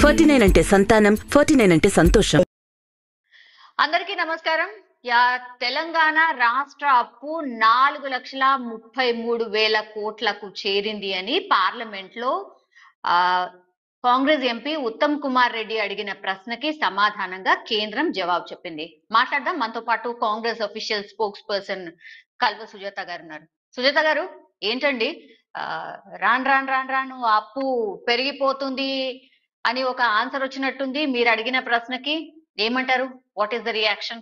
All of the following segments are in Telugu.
ఫార్టీ నైన్ అంటే సంతానం ఫార్టీ నైన్ అంటే సంతోషం అందరికీ నమస్కారం యా తెలంగాణ రాష్ట్ర అప్పు నాలుగు లక్షల ముప్పై మూడు వేల కోట్లకు చేరింది అని పార్లమెంట్ లో ఆ కాంగ్రెస్ ఎంపీ ఉత్తమ్ కుమార్ రెడ్డి అడిగిన ప్రశ్నకి సమాధానంగా కేంద్రం జవాబు చెప్పింది మాట్లాడదాం మనతో పాటు Congress official spokesperson Kalva Sujatha garu ఉన్నారు సుజాత గారు ఏంటండి ఆ, రాను రాను రాను రాను అప్పు పెరిగిపోతుంది అని ఒక ఆన్సర్ వచ్చినట్టుంది మీరు అడిగిన ప్రశ్నకి ఏమంటారు what is the reaction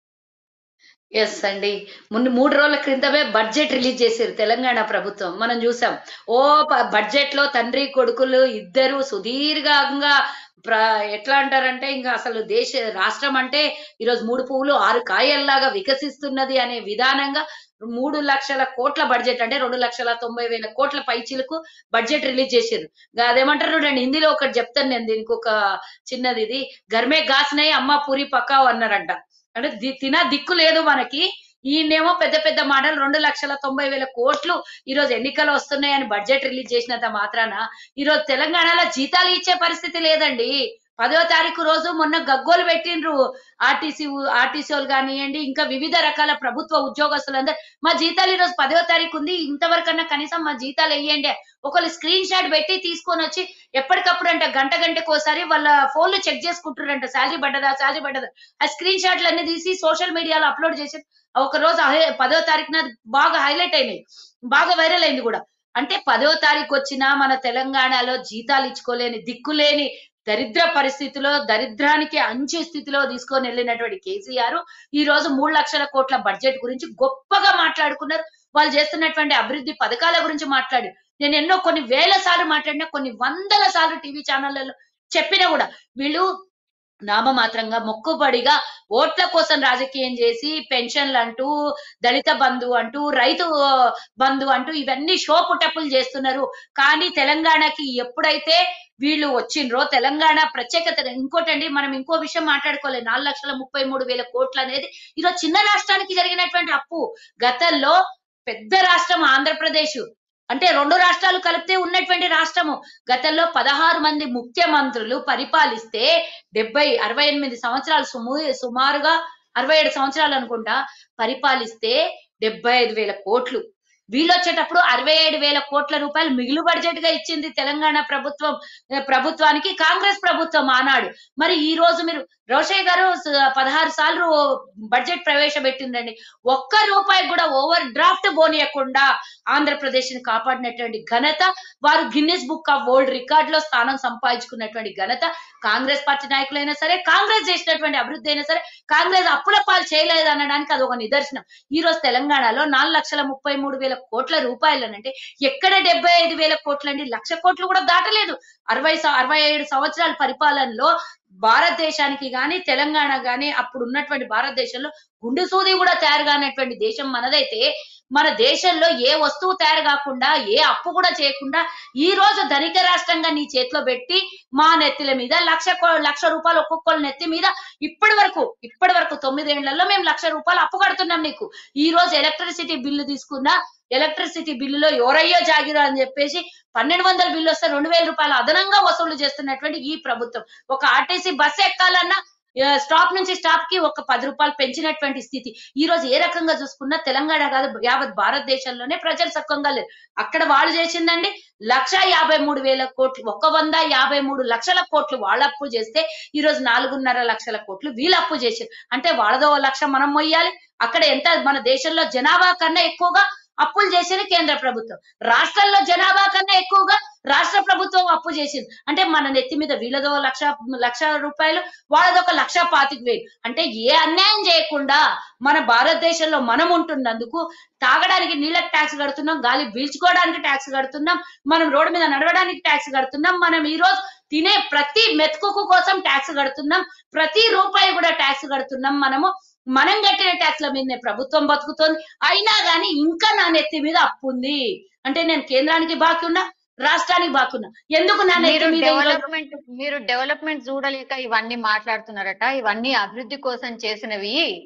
yes అండి ముందు మూడు రోజుల క్రితమే బడ్జెట్ రిలీజ్ చేశారు తెలంగాణ ప్రభుత్వం మనం చూసాం ఓ బడ్జెట్ లో తండ్రి కొడుకులు ఇద్దరు సుదీర్ఘంగా ప్ర ఎట్లా అంటారంటే ఇంకా అసలు దేశ రాష్ట్రం అంటే ఈరోజు మూడు పువ్వులు ఆరు కాయల్లాగా వికసిస్తున్నది అనే విధానంగా మూడు లక్షల కోట్ల బడ్జెట్ అంటే రెండు లక్షల తొంభై వేల కోట్ల పైచీలకు బడ్జెట్ రిలీజ్ చేశారు ఇంకా అదేమంటారు చూడండి హిందీలో ఒకటి చెప్తాను నేను దీనికి ఒక చిన్నది ఇది గర్మే గాస్నై అమ్మ పూరి పక్కా అన్నారంట అంటే ది- తిన దిక్కు లేదు మనకి ఈయనేమో పెద్ద పెద్ద మాటలు రెండు లక్షల తొంభై వేల కోట్లు ఈ రోజు ఎన్నికలు వస్తున్నాయని బడ్జెట్ రిలీజ్ చేసినంత మాత్రాన ఈ రోజు తెలంగాణలో జీతాలు ఇచ్చే పరిస్థితి లేదండి పదో తారీఖు రోజు మొన్న గగ్గోలు పెట్టిండ్రు ఆర్టీసీ ఆర్టీసీ వాళ్ళు కానివ్వండి ఇంకా వివిధ రకాల ప్రభుత్వ ఉద్యోగస్తులందరూ మా జీతాలు ఈ రోజు పదో తారీఖు ఉంది ఇంతవరకన్నా కనీసం మా జీతాలు వేయండి ఒకళ్ళు స్క్రీన్ షాట్ పెట్టి తీసుకొని వచ్చి ఎప్పటికప్పుడు అంట గంట గంటకు ఒకసారి వాళ్ళ ఫోన్లు చెక్ చేసుకుంటారంట శాలరీ పడ్డదా శాలరీ పడ్డదా ఆ స్క్రీన్ షాట్లు అన్ని తీసి సోషల్ మీడియాలో అప్లోడ్ చేసి ఒక రోజు హై- పదో తారీఖున అది బాగా హైలైట్ అయినాయి బాగా వైరల్ అయింది కూడా అంటే పదో తారీఖు వచ్చినా మన తెలంగాణలో జీతాలు ఇచ్చుకోలేని దిక్కులేని దరిద్ర పరిస్థితిలో దరిద్రానికి అంచె స్థితిలో తీసుకొని వెళ్ళినటువంటి కేసీఆర్ ఈ రోజు మూడు లక్షల కోట్ల బడ్జెట్ గురించి గొప్పగా మాట్లాడుకున్నారు వాళ్ళు చేస్తున్నటువంటి అభివృద్ధి పథకాల గురించి మాట్లాడి నేను ఎన్నో కొన్ని వేల సార్లు మాట్లాడినా కొన్ని వందల సార్లు టీవీ ఛానళ్లలో చెప్పినా కూడా వీళ్ళు నామమాత్రంగా మొక్కుబడిగా ఓట్ల కోసం రాజకీయం చేసి పెన్షన్లు అంటూ దళిత బంధు అంటూ రైతు బంధు అంటూ ఇవన్నీ షో పుటప్పులు చేస్తున్నారు కానీ తెలంగాణకి ఎప్పుడైతే వీళ్ళు వచ్చిండ్రో తెలంగాణ ప్రత్యేకత ఇంకోటండి మనం ఇంకో విషయం మాట్లాడుకోలేదు నాలుగు లక్షల ముప్పై మూడు వేల కోట్లు అనేది ఈరోజు చిన్న రాష్ట్రానికి జరిగినటువంటి అప్పు గతంలో పెద్ద రాష్ట్రం ఆంధ్రప్రదేశ్ అంటే రెండు రాష్ట్రాలు కలిపితే ఉన్నటువంటి రాష్ట్రము గతంలో పదహారు మంది ముఖ్యమంత్రులు పరిపాలిస్తే డెబ్బై అరవై ఎనిమిది సంవత్సరాలు సుము సుమారుగా అరవై ఏడు సంవత్సరాలు అనుకుంటా పరిపాలిస్తే డెబ్బై ఐదు వేల కోట్లు వీళ్ళు వచ్చేటప్పుడు అరవై ఏడు వేల కోట్ల రూపాయలు మిగులు బడ్జెట్ గా ఇచ్చింది తెలంగాణ ప్రభుత్వం ఏ, ప్రభుత్వానికి కాంగ్రెస్ ప్రభుత్వం ఆనాడు మరి ఈ రోజు మీరు రోషయ్య గారు స- పదహారు సార్లు బడ్జెట్ ప్రవేశపెట్టిందండి ఒక్క రూపాయి కూడా ఓవర్ డ్రాఫ్ట్ పోనీయకుండా ఆంధ్రప్రదేశ్ ని కాపాడినటువంటి ఘనత వారు Guinness book of world record లో స్థానం సంపాదించుకున్నటువంటి ఘనత కాంగ్రెస్ పార్టీ నాయకులైనా సరే కాంగ్రెస్ చేసినటువంటి అభివృద్ధి అయినా సరే కాంగ్రెస్ అప్పుల పాలు చేయలేదు అనడానికి అది ఒక నిదర్శనం ఈ రోజు తెలంగాణలో నాలుగు లక్షల ముప్పై మూడు వేల కోట్ల రూపాయలనంటే ఎక్కడ డెబ్బై ఐదు వేల కోట్లండి లక్ష కోట్లు కూడా దాటలేదు అరవై సం- అరవై ఏడు సంవత్సరాల పరిపాలనలో భారతదేశానికి గాని తెలంగాణ గాని అప్పుడు ఉన్నటువంటి భారతదేశంలో గుండు సూది కూడా తయారు కానటువంటి దేశం మనదైతే మన దేశంలో ఏ వస్తువు తయారు కాకుండా ఏ అప్పు కూడా చేయకుండా ఈ రోజు ధనిక రాష్ట్రంగా నీ చేతిలో పెట్టి మా నెత్తిల మీద లక్ష కో- లక్ష రూపాయలు ఒక్కొక్కళ్ళ నెత్తి మీద ఇప్పటి వరకు ఇప్పటి వరకు తొమ్మిదేళ్లలో మేము లక్ష రూపాయలు అప్పు కడుతున్నాం నీకు ఈ రోజు ఎలక్ట్రిసిటీ బిల్లు తీసుకున్నా ఎలక్ట్రిసిటీ బిల్లులో ఎవరయ్యో జాగిరా అని చెప్పేసి పన్నెండు వందల బిల్లు వస్తే రెండు వేల రూపాయలు అదనంగా వసూలు చేస్తున్నటువంటి ఈ ప్రభుత్వం ఒక ఆర్టీసీ బస్సు ఎక్కాలన్నా ఆ, స్టాప్ నుంచి స్టాప్ కి ఒక పది రూపాయలు పెంచినటువంటి స్థితి ఈ రోజు ఏ రకంగా చూసుకున్నా తెలంగాణ కాదు యావత్ భారతదేశంలోనే ప్రజలు సక్కంగా లేరు అక్కడ వాళ్ళు చేసిందండి లక్ష యాభై మూడు వేల కోట్లు ఒక వంద యాభై మూడు లక్షల కోట్లు వాళ్ళ అప్పు చేస్తే ఈ రోజు నాలుగున్నర లక్షల కోట్లు వీళ్ళు అప్పు చేశారు అంటే వాళ్ళదో ఓ లక్ష మనం మొయ్యాలి అక్కడ ఎంత మన దేశంలో జనాభా కన్నా ఎక్కువగా అప్పులు చేసేది కేంద్ర ప్రభుత్వం రాష్ట్రాల్లో జనాభా కన్నా ఎక్కువగా రాష్ట్ర ప్రభుత్వం అప్పు చేసింది అంటే మన నెత్తి మీద వీళ్ళదో లక్ష లక్ష రూపాయలు వాళ్ళదో ఒక లక్ష పాతిక వేలు అంటే ఏ అన్యాయం చేయకుండా మన భారతదేశంలో మనం ఉంటున్నందుకు తాగడానికి నీళ్ళకి ట్యాక్స్ కడుతున్నాం గాలి పీల్చుకోవడానికి ట్యాక్స్ కడుతున్నాం మనం రోడ్డు మీద నడవడానికి ట్యాక్స్ కడుతున్నాం మనం ఈ రోజు తినే ప్రతి మెతుకు కోసం ట్యాక్స్ కడుతున్నాం ప్రతి రూపాయి కూడా ట్యాక్స్ కడుతున్నాం మనము మనం కట్టిన ట్యాక్స్ల మీదనే ప్రభుత్వం బతుకుతోంది అయినా గానీ ఇంకా నా నెత్తి మీద అప్పు ఉంది అంటే నేను కేంద్రానికి బాకీ ఉన్నా రాష్ట్రానికి బాకీ ఉన్నా ఎందుకు నా మీరు నెత్తి మీద ఈరోజు- డెవలప్మెంట్ మీరు డెవలప్మెంట్ చూడలేక ఇవన్నీ మాట్లాడుతున్నారట ఇవన్నీ అభివృద్ధి కోసం చేసినవి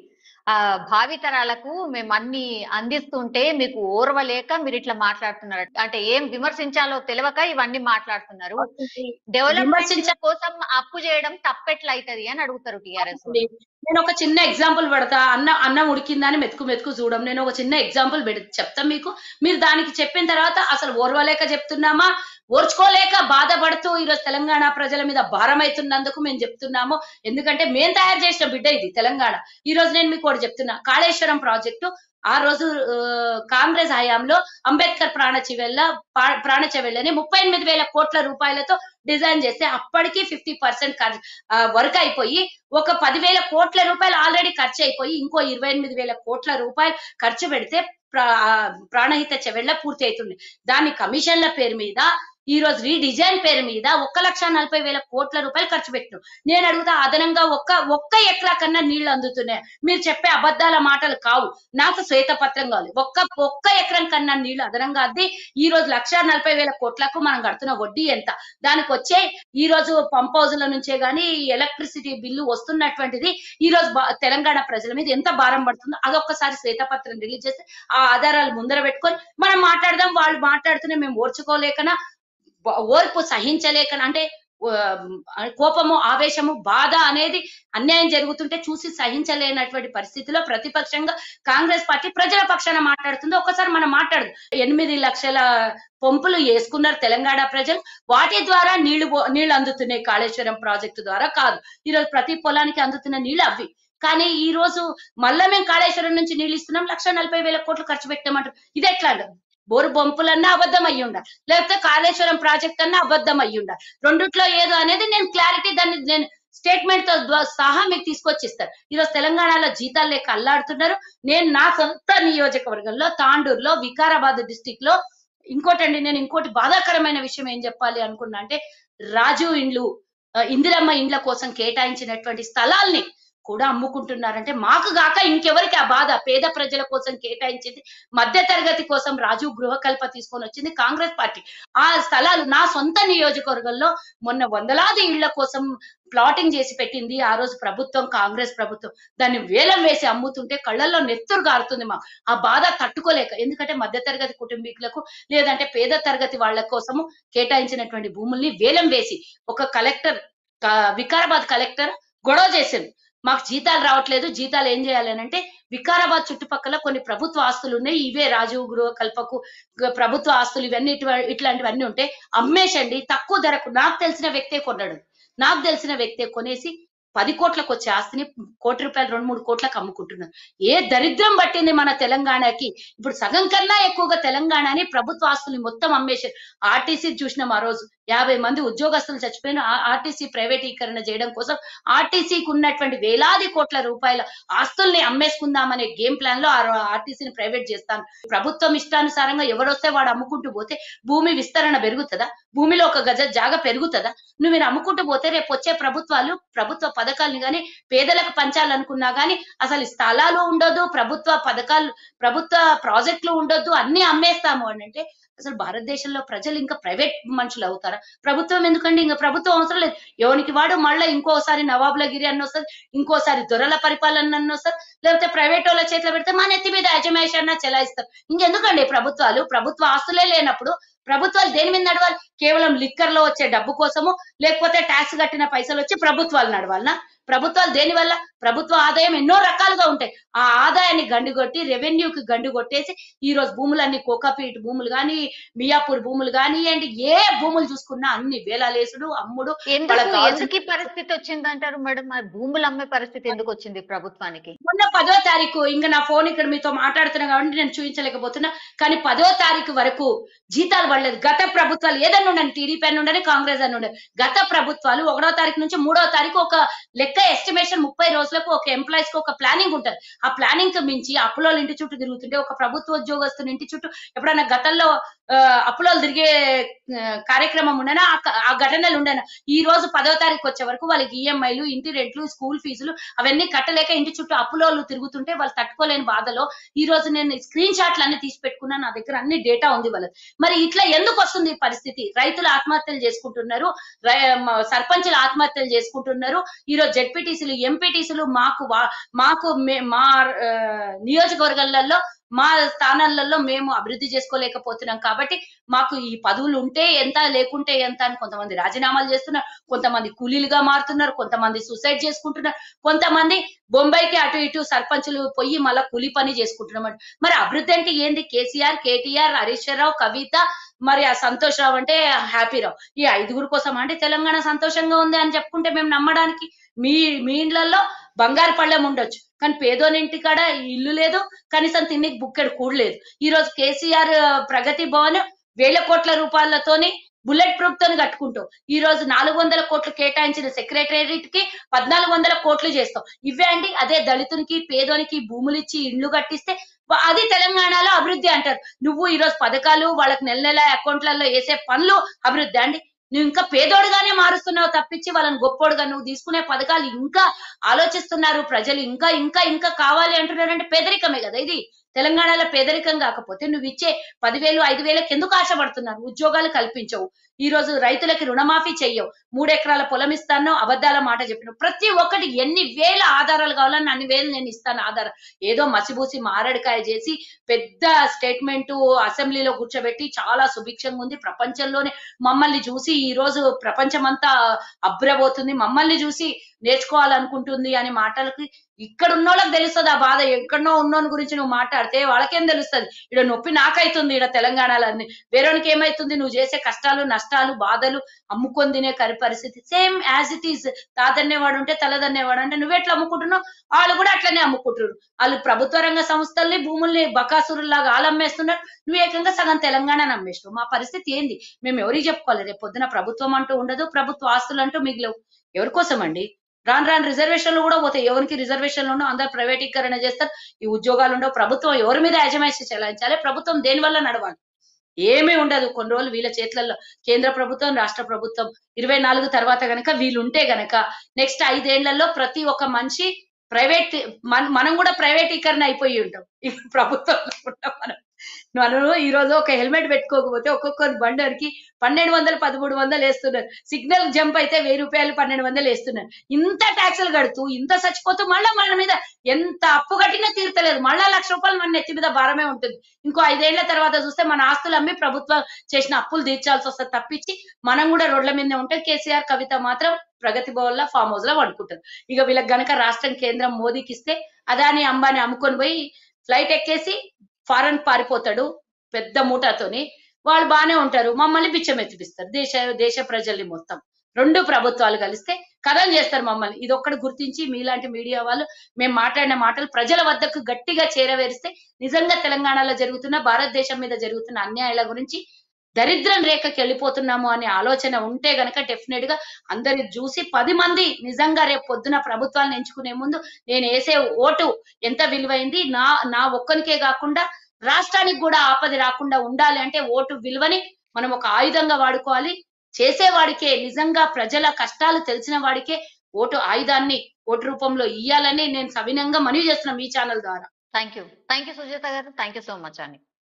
ఆ భావితరాలకు మేము అన్ని అందిస్తుంటే మీకు ఓర్వలేక మీరు ఇట్లా మాట్లాడుతున్నారు అంటే ఏం విమర్శించాలో తెలియక ఇవన్నీ మాట్లాడుతున్నారు డెవలప్మెంట్ విమర్శించ- కోసం అప్పు చేయడం తప్పెట్లయితది అని అడుగుతారు టిఆర్ఎస్ నేను ఒక చిన్న ఎగ్జాంపుల్ పెడతా అన్న అన్నం ఉడికిందని మెతుకు మెతుకు చూడం నేను ఒక చిన్న ఎగ్జాంపుల్ పెడ చెప్తా మీకు మీరు దానికి చెప్పిన తర్వాత అసలు ఓర్వలేక చెప్తున్నామా ఓర్చుకోలేక బాధపడుతూ ఈరోజు తెలంగాణ ప్రజల మీద భారం అవుతున్నందుకు మేము చెప్తున్నాము ఎందుకంటే మేము తయారు చేసిన బిడ్డ ఇది తెలంగాణ ఈ రోజు నేను మీకు ఒకటి చెప్తున్నా కాళేశ్వరం ప్రాజెక్టు ఆ రోజు ఆ, కాంగ్రెస్ హయాంలో అంబేద్కర్ ప్రాణ చివెళ్ళ ప్రాణ చివెళ్ళని ముప్పై ఎనిమిది వేల కోట్ల రూపాయలతో డిజైన్ చేస్తే అప్పటికి ఫిఫ్టీ పర్సెంట్ వర్క్ అయిపోయి ఒక పదివేల కోట్ల రూపాయలు ఆల్రెడీ ఖర్చు అయిపోయి ఇంకో ఇరవై ఎనిమిది వేల కోట్ల రూపాయలు ఖర్చు పెడితే ప్రా- ఆ, ప్రాణహిత చెవెళ్ళ పూర్తి అవుతుంది దాని కమిషన్ల పేరు మీద ఈ రోజు రీడిజైన్ పేరు మీద ఒక్క లక్ష నలభై వేల కోట్ల రూపాయలు ఖర్చు పెట్టినాం నేను అడుగుతా అదనంగా ఒక్క ఒక్క ఎకరా కన్నా నీళ్లు అందుతున్నాయి మీరు చెప్పే అబద్ధాల మాటలు కావు నాకు శ్వేతపత్రం కావాలి ఒక్క ఒక్క ఎకరం కన్నా నీళ్లు అదనంగా అద్ది ఈ రోజు లక్ష నలభై వేల కోట్లకు మనం కడుతున్న వడ్డీ ఎంత దానికి వచ్చే ఈ రోజు పంప్ హౌజ్ల నుంచే గానీ ఎలక్ట్రిసిటీ బిల్లు వస్తున్నటువంటిది ఈ రోజు బా- తెలంగాణ ప్రజల మీద ఎంత భారం పడుతుందో అదొక్కసారి శ్వేతపత్రం రిలీజ్ చేస్తే ఆ ఆధారాలు ముందర పెట్టుకొని మనం మాట్లాడదాం వాళ్ళు మాట్లాడుతూనే మేము ఓర్చుకోలేకనా బ- ఓర్పు సహించలేకనా అంటే ఆ, కోపము ఆవేశము బాధ అనేది అన్యాయం జరుగుతుంటే చూసి సహించలేనటువంటి పరిస్థితిలో ప్రతిపక్షంగా కాంగ్రెస్ పార్టీ ప్రజల పక్షాన మాట్లాడుతుంది ఒకసారి మనం మాట్లాడదు ఎనిమిది లక్షల పంపులు వేసుకున్నారు తెలంగాణ ప్రజలు వాటి ద్వారా నీళ్లు పో- నీళ్లు అందుతున్నాయి కాళేశ్వరం ప్రాజెక్టు ద్వారా కాదు ఈరోజు ప్రతి పొలానికి అందుతున్న నీళ్లు అవి కానీ ఈ రోజు మళ్ళా మేము కాళేశ్వరం నుంచి నీళ్లు ఇస్తున్నాం లక్ష నలభై వేల కోట్లు ఖర్చు పెట్టామంటారు ఇది ఎట్లా అంటారు బోరు బొంపులన్నా అబద్ధం అయ్యి ఉండాలి లేకపోతే కాళేశ్వరం ప్రాజెక్ట్ అన్నా అబద్ధం అయ్యి ఉండాలి రెండిట్లో ఏదో అనేది నేను క్లారిటీ దాన్ని నేను స్టేట్మెంట్ తో ద్వా- సహా మీకు తీసుకొచ్చి ఇస్తాను ఈరోజు తెలంగాణలో జీతాలు లేక అల్లాడుతున్నారు నేను నా సొంత నియోజకవర్గంలో తాండూరులో వికారాబాద్ డిస్టిక్ లో ఇంకోటండి నేను ఇంకోటి బాధాకరమైన విషయం ఏం చెప్పాలి అనుకున్నా అంటే రాజు ఇండ్లు ఆ, ఇందిరమ్మ ఇండ్ల కోసం కేటాయించినటువంటి స్థలాల్ని కూడా అమ్ముకుంటున్నారంటే మాకు గాక ఇంకెవరికి ఆ బాధ పేద ప్రజల కోసం కేటాయించింది మధ్య తరగతి కోసం రాజు గృహకల్ప తీసుకొని వచ్చింది కాంగ్రెస్ పార్టీ ఆ స్థలాలు నా సొంత నియోజకవర్గంలో మొన్న వందలాది ఇళ్ల కోసం ప్లాటింగ్ చేసి పెట్టింది ఆ రోజు ప్రభుత్వం కాంగ్రెస్ ప్రభుత్వం దాన్ని వేలం వేసి అమ్ముతుంటే కళ్ళల్లో నెత్తురు గారుతుంది మా ఆ బాధ తట్టుకోలేక ఎందుకంటే మధ్య తరగతి కుటుంబీకులకు లేదంటే పేద తరగతి వాళ్ళ కోసము కేటాయించినటువంటి భూముల్ని వేలం వేసి ఒక కలెక్టర్ కా- వికారాబాద్ కలెక్టర్ గొడవ చేసింది మాకు జీతాలు రావట్లేదు జీతాలు ఏం చేయాలి అని అంటే వికారాబాద్ చుట్టుపక్కల కొన్ని ప్రభుత్వ ఆస్తులు ఉన్నాయి ఇవే రాజీవ్ గృహ కల్పకు గ- ప్రభుత్వ ఆస్తులు ఇవన్నీ ఇటువ- ఇట్లాంటివన్నీ ఉంటే అమ్మేసండి తక్కువ ధరకు నాకు తెలిసిన వ్యక్తే కొన్నాడు నాకు తెలిసిన వ్యక్తే కొనేసి పది కోట్లకు వచ్చే ఆస్తిని కోటి రూపాయలు రెండు మూడు కోట్లకు అమ్ముకుంటున్నారు ఏ దరిద్రం పట్టింది మన తెలంగాణకి ఇప్పుడు సగం కన్నా ఎక్కువగా తెలంగాణని ప్రభుత్వ ఆస్తుల్ని మొత్తం అమ్మేశారు ఆర్టీసీ చూసినాం ఆ రోజు యాభై మంది ఉద్యోగస్తులు చచ్చిపోయిన ఆర్టీసీ ప్రైవేటీకరణ చేయడం కోసం ఆర్టీసీకి ఉన్నటువంటి వేలాది కోట్ల రూపాయల ఆస్తుల్ని అమ్మేసుకుందామనే గేమ్ ప్లాన్ లో ఆర్టీసీని ప్రైవేట్ చేస్తాను ప్రభుత్వం ఇష్టానుసారంగా ఎవరొస్తే వాడు అమ్ముకుంటూ పోతే భూమి విస్తరణ పెరుగుతుందా భూమిలో ఒక గజ జాగ పెరుగుతుందా నువ్వు మీరు అమ్ముకుంటూ పోతే రేపు వచ్చే ప్రభుత్వాలు ప్రభుత్వ పథకాలను గాని పేదలకు పంచాలనుకున్నా గాని అసలు స్థలాలు ఉండొద్దు ప్రభుత్వ పథకాలు ప్రభుత్వ ప్రాజెక్టులు ఉండొద్దు అన్ని అమ్మేస్తాము అని అంటే అసలు భారతదేశంలో ప్రజలు ఇంకా ప్రైవేట్ మనుషులు అవుతారా ప్రభుత్వం ఎందుకండి ఇంకా ప్రభుత్వం అవసరం లేదు ఎవరికి వాడు మళ్ళీ ఇంకోసారి నవాబులగిరి అన్న వస్తుంది ఇంకోసారి దొరల పరిపాలన అన్న వస్తుంది లేకపోతే ప్రైవేట్ వాళ్ళ చేతిలో పెడితే మా నెత్తి మీద యజమాయిషాన్న చెలాయిస్తారు ఇంకెందుకండి ప్రభుత్వాలు ప్రభుత్వ ఆస్తులే లేనప్పుడు ప్రభుత్వాలు దేని మీద నడవాలి కేవలం లిక్కర్ లో వచ్చే డబ్బు కోసము లేకపోతే ట్యాక్స్ కట్టిన పైసలు వచ్చి ప్రభుత్వాలు నడవాలనా ప్రభుత్వాలు దేని వల్ల ప్రభుత్వ ఆదాయం ఎన్నో రకాలుగా ఉంటాయి ఆ ఆదాయాన్ని గండి కొట్టి రెవెన్యూకి గండి కొట్టేసి ఈ రోజు భూములన్నీ కోకాపీట్ భూములు కానీ మియాపూర్ భూములు కానివ్వండి ఏ భూములు చూసుకున్నా అన్ని వేలాలేసుడు అమ్ముడు ఎందుకు వాళ్ళకి కావాల్సిన- ఎందుకు ఈ పరిస్థితి వచ్చింది అంటారు మేడం మరి భూములు అమ్మే పరిస్థితి ఎందుకు వచ్చింది ప్రభుత్వానికి మొన్న పదో తారీఖు ఇంకా నా ఫోన్ ఇక్కడ మీతో మాట్లాడుతున్నా కాబట్టి నేను చూపించలేకపోతున్నా కానీ పదో తారీఖు వరకు జీతాలు పడలేదు గత ప్రభుత్వాలు ఏదన్నా ఉండని టీడీపీ అని ఉండని కాంగ్రెస్ అని ఉండని గత ప్రభుత్వాలు ఒకటో తారీఖు నుంచి మూడో తారీఖు ఒక లెక్క ఎస్టిమేషన్ ముప్పై రోజులకు ఒక ఎంప్లాయీస్ కి ఒక ప్లానింగ్ ఉంటుంది ఆ ప్లానింగ్ కి మించి అప్పులో ఇంటి చుట్టూ తిరుగుతుంటే ఒక ప్రభుత్వ ఉద్యోగస్తుని ఇంటి చుట్టూ ఎప్పుడైనా గతంలో ఆ, అప్పులలో తిరిగే ఆ, కార్యక్రమం ఉండనా ఆ క- ఆ ఘటనలు ఉండనా ఈ రోజు పదో తారీఖు వచ్చే వరకు వాళ్ళకి ఈఎంఐలు ఇంటి రెంట్లు స్కూల్ ఫీజులు అవన్నీ కట్టలేక ఇంటి చుట్టూ అప్పులోళ్ళు తిరుగుతుంటే వాళ్ళు తట్టుకోలేని బాధలో ఈ రోజు నేను స్క్రీన్ షాట్లు అన్ని తీసి పెట్టుకున్నా నా దగ్గర అన్ని డేటా ఉంది వాళ్ళకి మరి ఇట్లా ఎందుకు వస్తుంది ఈ పరిస్థితి రైతులు ఆత్మహత్యలు చేసుకుంటున్నారు రై- మ- సర్పంచులు ఆత్మహత్యలు చేసుకుంటున్నారు ఈ రోజు జెడ్పీటీసీలు ఎంపీటీసీలు మాకు వా- మాకు మే- మా ఆ, నియోజకవర్గాలలో మా స్థానాలలో మేము అభివృద్ధి చేసుకోలేకపోతున్నాం కాబట్టి మాకు ఈ పదవులు ఉంటే ఎంత లేకుంటే ఎంత అని కొంతమంది రాజీనామాలు చేస్తున్నారు కొంతమంది కూలీలుగా మారుతున్నారు కొంతమంది సూసైడ్ చేసుకుంటున్నారు కొంతమంది బొంబాయికి అటు ఇటు సర్పంచులు పోయి మళ్ళా కూలి పని చేసుకుంటున్నాం మరి అభివృద్ధి అంటే ఏంది కేసీఆర్ కేటీఆర్ హరీష్ రావు కవిత మరి ఆ సంతోష్ రావు అంటే హ్యాపీ రావు ఈ ఐదుగురు కోసం అంటే తెలంగాణ సంతోషంగా ఉంది అని చెప్పుకుంటే మేము నమ్మడానికి మీ మీ ఇండ్లలో బంగారు పళ్ళెం ఉండొచ్చు కానీ పేదోని ఇంటికాడ ఇల్లు లేదు కనీసం తిన్నికి బుక్కెడు కూడలేదు ఈ రోజు కేసీఆర్ ఆ, ప్రగతి భవన్ వేల కోట్ల రూపాయలతోని బుల్లెట్ ప్రూఫ్ తోని కట్టుకుంటాం ఈ రోజు నాలుగు వందల కోట్లు కేటాయించిన సెక్రటేరియట్ కి పద్నాలుగు వందల కోట్లు చేస్తాం ఇవే అండి అదే దళితునికి పేదోనికి భూములు ఇచ్చి ఇండ్లు కట్టిస్తే వా- అది తెలంగాణలో అభివృద్ధి అంటారు నువ్వు ఈ రోజు పథకాలు వాళ్ళకి నెల నెల అకౌంట్లలో వేసే పనులు అభివృద్ధి అండి నువ్వు ఇంకా పేదోడుగానే మారుస్తున్నావు తప్పించి వాళ్ళని గొప్పోడుగా నువ్వు తీసుకునే పథకాలు ఇంకా ఆలోచిస్తున్నారు ప్రజలు ఇంకా ఇంకా ఇంకా కావాలి అంటున్నారంటే పేదరికమే కదా ఇది తెలంగాణలో పేదరికం కాకపోతే నువ్వు ఇచ్చే పదివేలు ఐదు వేలకు ఎందుకు ఆశపడుతున్నారు ఉద్యోగాలు కల్పించవు ఈ రోజు రైతులకి రుణమాఫీ చెయ్యవు మూడు ఎకరాల పొలం ఇస్తాను అబద్ధాల మాట చెప్పిన ప్రతి ఒక్కటి ఎన్ని వేల ఆధారాలు కావాలని అన్ని వేలు నేను ఇస్తాను ఆధారం ఏదో మసిబూసి మారడికాయ చేసి పెద్ద స్టేట్మెంట్ అసెంబ్లీలో కూర్చోబెట్టి చాలా సుభిక్షంగా ఉంది ప్రపంచంలోనే మమ్మల్ని చూసి ఈ రోజు ప్రపంచమంతా అబ్బురబోతుంది మమ్మల్ని చూసి నేర్చుకోవాలనుకుంటుంది అనే మాటలకి ఇక్కడ ఉన్నోళ్ళకి తెలుస్తుంది ఆ బాధ ఎక్కడనో ఉన్నోని గురించి నువ్వు మాట్లాడితే వాళ్ళకేం తెలుస్తుంది ఇక్కడ నొప్పి నాకైతుంది ఇక్కడ తెలంగాణలో అన్ని వేరేనికి ఏమైతుంది నువ్వు చేసే కష్టాలు నష్టాలు బాధలు అమ్ముకొని తినే కరి పరిస్థితి సేమ్ యాజ్ ఇట్ ఈస్ తాతన్నేవాడు ఉంటే తలదన్నేవాడు అంటే నువ్వెట్లా అమ్ముకుంటున్నావు వాళ్ళు కూడా అట్లనే అమ్ముకుంటున్నారు వాళ్ళు ప్రభుత్వ రంగ సంస్థల్ని భూముల్ని బకాసురులాగా వాళ్ళు అమ్మేస్తున్నారు నువ్వు ఏకంగా సగం తెలంగాణను అమ్మేస్తావు మా పరిస్థితి ఏంది మేము ఎవరికి చెప్పుకోవాలి రేపు పొద్దున ప్రభుత్వం అంటూ ఉండదు ప్రభుత్వ ఆస్తులు అంటూ మిగిలవు ఎవరి కోసం అండి రాను రాను రిజర్వేషన్లు కూడా పోతాయి ఎవరికి రిజర్వేషన్లు ఉండవు అందరు ప్రైవేటీకరణ చేస్తారు ఈ ఉద్యోగాలు ఉండవు ప్రభుత్వం ఎవరి మీద యాజమాన్యం చెలాయించాలి ప్రభుత్వం దేని వల్ల నడవాలి ఏమీ ఉండదు కొన్ని రోజులు వీళ్ళ చేతులలో కేంద్ర ప్రభుత్వం రాష్ట్ర ప్రభుత్వం ఇరవై నాలుగు తర్వాత గనక వీళ్ళు ఉంటే గనక నెక్స్ట్ ఐదేళ్లలో ప్రతి ఒక్క మనిషి ప్రైవేట్ మన మనం కూడా ప్రైవేటీకరణ అయిపోయి ఉంటాం ఈ ప్రభుత్వంలో ఉంటాం మనం మనం ఈ రోజు ఒక హెల్మెట్ పెట్టుకోకపోతే ఒక్కొక్క బండర్కి పన్నెండు వందలు పదమూడు వందలు వేస్తున్నారు సిగ్నల్ జంప్ అయితే వెయ్యి రూపాయలు పన్నెండు వందలు వేస్తున్నారు ఇంత ట్యాక్సులు కడుతూ ఇంత చచ్చిపోతూ మళ్ళా మన మీద ఎంత అప్పు కట్టినా తీర్తలేదు మళ్ళా లక్ష రూపాయలు మన నెత్తి మీద భారమే ఉంటుంది ఇంకో ఐదేళ్ల తర్వాత చూస్తే మన ఆస్తులు అమ్మి ప్రభుత్వం చేసిన అప్పులు తీర్చాల్సి వస్తుంది తప్పించి మనం కూడా రోడ్ల మీదే ఉంటే కేసీఆర్ కవిత మాత్రం ప్రగతి భవన్ లో ఫామ్ హౌస్ లో పడుకుంటారు ఇక వీళ్ళకి గనక రాష్ట్రం కేంద్రం మోదీకి ఇస్తే అదాని అంబాని అమ్ముకొని పోయి ఫ్లైట్ ఎక్కేసి ఫారెన్ పారిపోతాడు పెద్ద మూటతోని వాళ్ళు బానే ఉంటారు మమ్మల్ని బిచ్చం ఎత్తిపిస్తారు దేశ దేశ ప్రజల్ని మొత్తం రెండు ప్రభుత్వాలు కలిస్తే కథం చేస్తారు మమ్మల్ని ఇది ఒక్కటి గుర్తించి మీలాంటి మీడియా వాళ్ళు మేము మాట్లాడిన మాటలు ప్రజల వద్దకు గట్టిగా చేరవేరిస్తే నిజంగా తెలంగాణలో జరుగుతున్న భారతదేశం మీద జరుగుతున్న అన్యాయాల గురించి దరిద్రం రేఖకి వెళ్ళిపోతున్నాము అనే ఆలోచన ఉంటే గనక డెఫినెట్ గా అందరి చూసి పది మంది నిజంగా రేపు పొద్దున ప్రభుత్వాలను ఎంచుకునే ముందు నేను వేసే ఓటు ఎంత విలువైంది నా నా ఒక్కనికే కాకుండా రాష్ట్రానికి కూడా ఆపద రాకుండా ఉండాలి అంటే ఓటు విలువని మనం ఒక ఆయుధంగా వాడుకోవాలి చేసేవాడికే నిజంగా ప్రజల కష్టాలు తెలిసిన వాడికే ఓటు ఆయుధాన్ని ఓటు రూపంలో ఇయ్యాలని నేను సవినంగా మనవి చేస్తున్నా మీ ఛానల్ ద్వారా thank you thank you Sujatha garu thank you so much అండి